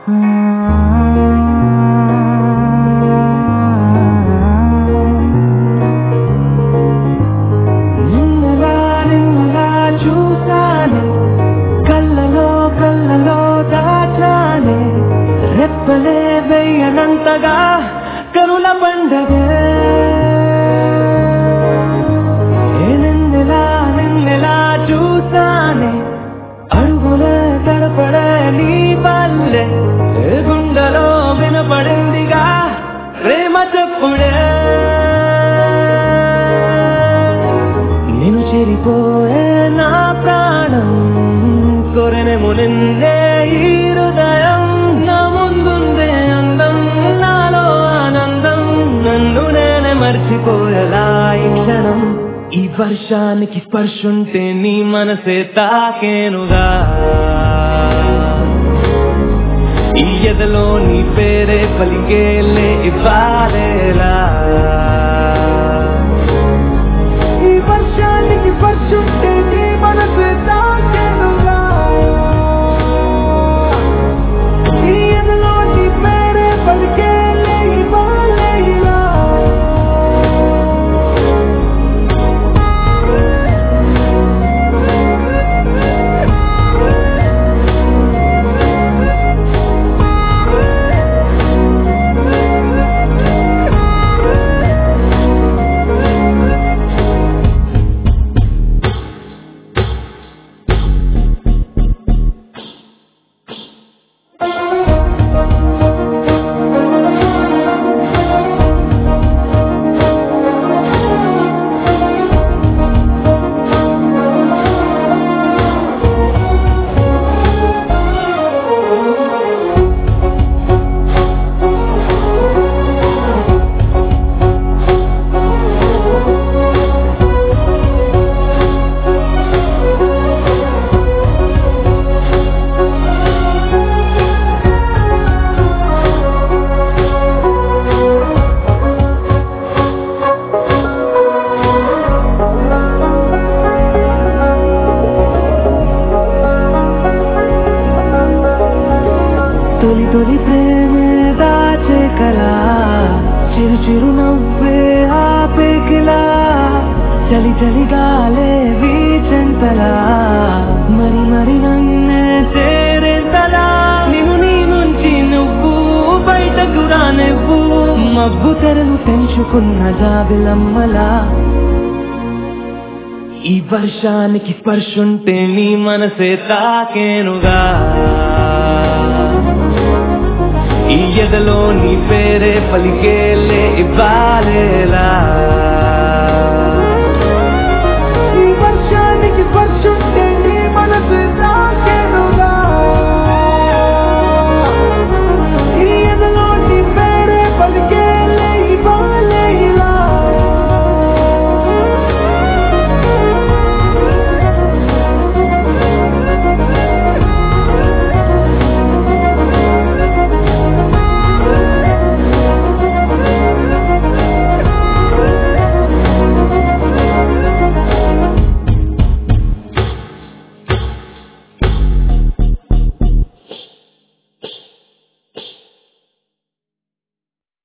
నిన్నలా నిన్నలా చూసానే కళ్ళలో కళ్ళలో దాచానే రెప్పలే వెయ్యనంతగా కనుల పండగే ఏ నిన్నెలా నిన్నెలా చూసానే అడుగులే తడపడే నీ పల్లె ఏ గుండెలో వినపడిందిగా ప్రేమ చెప్పుడే నేను చెరిపోయే నా ప్రాణం కొరనెము నిన్నే ఈ హృదయం నా ముందుందే అందం నాలో ఆనందం నన్ను నేనే మర్చిపోయేలా ఈ క్షణం ఈ వర్షానికి స్పర్శుంటే నీ మనసే తాకేనుగా ఈ ఎదలో నీ పేరే పలికేలే ఇవ్వాలేలా ఈ వర్షానికి స్పర్శుంటే నీ మనసే తాకేనుగా ఈ ఎదలో నీ పేరే పలికేలే ఇవ్వాలేలా తొలి తొలి ప్రేమే దాచే కలా చిరు చిరు నవ్వే ఆపే కిలా చలి చలి గాలే వీచెంతలా మరి మరి నన్నే చేరేంతలా నిన్ను నీ నుంచి నువ్వు బయటకు రానివ్వు మబ్బు తెరలు తెంచుకున్న జాబిలమ్మలా ఈ వర్షానికి స్పర్శుంటే నీ మనసే తాకేనుగా ఈ ఎదలో నీ పేరే పలికేలే ఇవ్వాలేలా